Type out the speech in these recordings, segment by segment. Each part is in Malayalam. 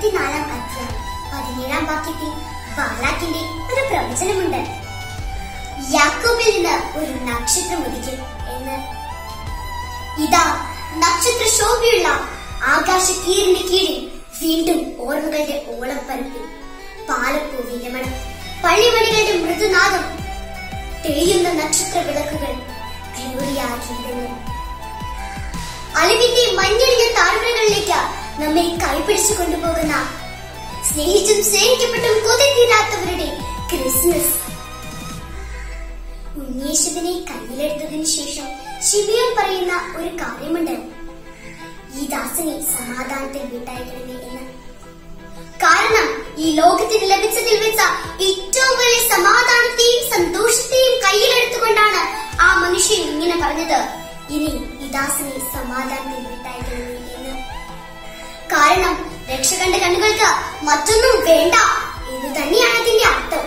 ഇരുപത്തിനാലാം അധ്യായം പതിനേഴാം വാക്യത്തിൽ ബാലാക്കിന്റെ ഒരു പ്രവചനമുണ്ട് യാക്കോബിൽ നിന്ന് ഒരു നക്ഷത്രം ഉദിക്കും എന്ന് ഇതാ നക്ഷത്ര ശോഭയുള്ള ആകാശ കീറിന്റെ കീഴിൽ വീണ്ടും ഓർമ്മകളുടെ ഓളം പരപ്പിൽ പാലപ്പൂ വിലമണം പള്ളിമണികളുടെ മൃദുനാദം തെളിയുന്ന നക്ഷത്ര വിളക്കുകൾ ഗ്ലോറിയാക്കിയിരുന്നു അലിവിന്റെ മഞ്ഞളിഞ്ഞ താഴ്വരകളിലേക്ക് നമ്മെ കൈപിടിച്ചു കൊണ്ടുപോകുന്ന സ്നേഹിച്ചും സ്നേഹിക്കപ്പെട്ടും കൊതി തീരാത്തവരുടെ ക്രിസ്മസ് ഉണ്ണീശുവിനെ കയ്യിലെടുത്തതിനു ശേഷം ശിബിയൻ പറയുന്ന ഒരു കാര്യമുണ്ട് ഈ ദാസനെ സമാധാനത്തിൽ വിട്ടയക്കണമേ എന്ന് കാരണം ഈ ലോകത്തിന് ലഭിച്ചതിൽ വെച്ച ഏറ്റവും വലിയ സമാധാനത്തെയും സന്തോഷത്തെയും കയ്യിലെടുത്തുകൊണ്ടാണ് ആ മനുഷ്യൻ ഇങ്ങനെ പറഞ്ഞത് ഇനി ഈ ദാസനെ സമാധാനത്തിൽ വിട്ടയക്കണമേ എന്ന് കാരണം രക്ഷകന്റെ കണ്ണുകൾക്ക് മറ്റൊന്നും വേണ്ട എന്ന് തന്നെയാണ് ഇതിന്റെ അർത്ഥം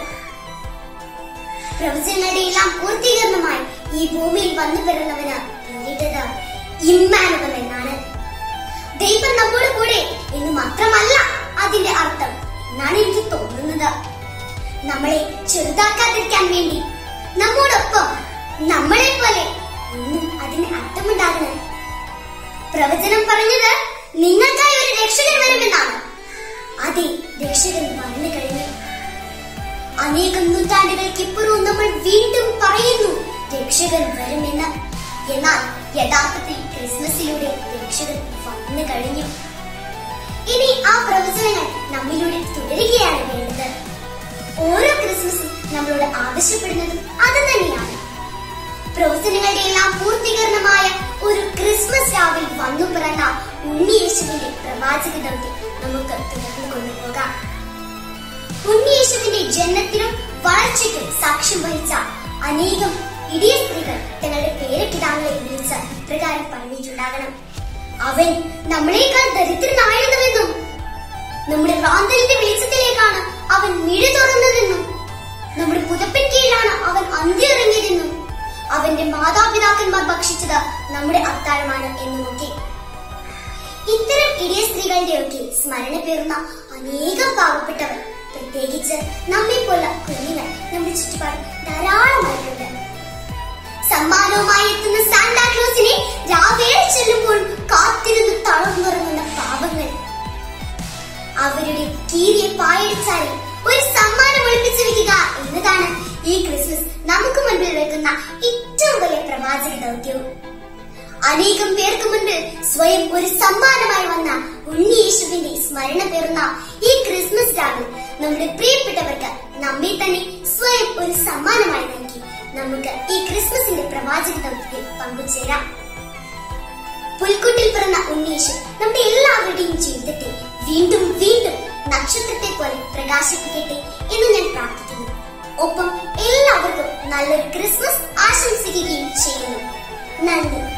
പ്രവചനങ്ങളുടെ എല്ലാം പൂർത്തീകരണമായി ഈ ഭൂമിയിൽ വന്നു പിറന്നവന് പേരിട്ടത് ഇമ്മാനുവൽ എന്നാണ് ദൈവം നമ്മുടെ കൂടെ എന്ന് മാത്രമല്ല അതിന്റെ അർത്ഥം എന്നാണ് എനിക്ക് തോന്നുന്നത് നമ്മളെ ചെറുതാക്കാതിരിക്കാൻ വേണ്ടി നമ്മോടൊപ്പം നമ്മളെ പോലെ ഒന്നും അതിന് അർത്ഥമുണ്ടാകണം പ്രവചനം പറഞ്ഞത് നിങ്ങൾക്കായി ഒരു രക്ഷകൻ വരുമെന്നാണ് അതെ രക്ഷകൻ വന്നു കഴിഞ്ഞു അനേകം നൂറ്റാണ്ടുകൾക്ക് ഇപ്പുറവും നമ്മൾ വീണ്ടും പറയുന്നു രക്ഷകൻ വരുമെന്ന് എന്നാൽ യഥാർത്ഥത്തിൽ ക്രിസ്മസിലൂടെ രക്ഷകൻ വന്നു കഴിഞ്ഞു ഇനി ആ പ്രവചനങ്ങൾ നമ്മിലൂടെ തുടരുകയാണ് വേണ്ടത് ഓരോ ക്രിസ്മസും നമ്മളോട് ആവശ്യപ്പെടുന്നതും അത് തന്നെയാണ് പ്രവചനങ്ങളുടെ എല്ലാം പൂർത്തീകരണമായ ഒരു ക്രിസ്മസ് രാവിൽ വന്നു പിറന്ന ഉണ്ണിയേശുവിന്റെ പ്രവാചക ദൗത്യം നമുക്ക് തുടർന്നു കൊണ്ടുപോകാം ഉണ്ണിയേശുവിന്റെ ജന്മത്തിനും വളർച്ചയ്ക്കും സാക്ഷ്യം വഹിച്ച അനേകം ഇടിയ സ്ത്രീകൾ തങ്ങളുടെ പേരക്കിടാങ്ങളെ വിളിച്ച് ഇപ്രകാരം പറഞ്ഞിട്ടുണ്ടാകണം അവൻ നമ്മളെക്കാൾ ദരിദ്രനായിരുന്നുവെന്നും നമ്മുടെ റാന്തലിന്റെ വെളിച്ചത്തിലേക്കാണ് അവൻ മിഴി തുറന്നതെന്നും നമ്മുടെ പുതപ്പിൻ കീഴിലാണ് അവൻ അന്തിയിറങ്ങിയതെന്നും അവന്റെ മാതാപിതാക്കന്മാർ ഭക്ഷിച്ചത് നമ്മുടെ അത്താഴമാണ് എന്നുമൊക്കെ ഇത്തരം ഇടിയ സ്ത്രീകളുടെയൊക്കെ സ്മരണ പേറുന്ന അനേകം പാവപ്പെട്ടവർ പ്രത്യേകിച്ച് നമ്മെ പോലെ കുഞ്ഞുങ്ങൾ നമ്മുടെ ചുറ്റുപാട് ധാരാളമായിട്ടുണ്ട് സമ്മാനവുമായി എത്തുന്ന സാന്റാക്ലോസിനെ രാവേറെ ചെല്ലുമ്പോൾ കാത്തിരുന്ന് തളർന്നുറങ്ങുന്ന പാവങ്ങൾ അവരുടെ കീറിയ പായടിച്ചാലിൽ ഒരു സമ്മാനം ഒളിപ്പിച്ചു വെക്കുക എന്നതാണ് ഈ ക്രിസ്മസ് നമുക്ക് മുൻപിൽ വെക്കുന്ന ഏറ്റവും വലിയ പ്രവാചക ദൗത്യവും അനേകം പേർക്ക് മുൻപിൽ സ്വയം ഒരു സമ്മാനമായി വന്ന ഉണ്ണിയേശുവിന്റെ സ്മരണ പേറുന്ന ഈ ക്രിസ്മസ് രാവിൽ നമ്മുടെ പ്രിയപ്പെട്ടവർക്ക് നമ്മെ തന്നെ സ്വയം ഒരു സമ്മാനമായി നൽകി നമുക്ക് ഈ ക്രിസ്മസിന്റെ പ്രവാചക ദൗത്യത്തിൽ പങ്കുചേരാം പുൽക്കുട്ടിൽ പിറന്ന ഉണ്ണീശു നമ്മുടെ എല്ലാവരുടെയും ജീവിതത്തെ വീണ്ടും വീണ്ടും നക്ഷത്രത്തെ പോലെ പ്രകാശിപ്പിക്കട്ടെ എന്ന് ഞാൻ പ്രാർത്ഥിക്കുന്നു ഒപ്പം എല്ലാവർക്കും നല്ലൊരു ക്രിസ്മസ് ആശംസിക്കുകയും ചെയ്യുന്നു നന്ദി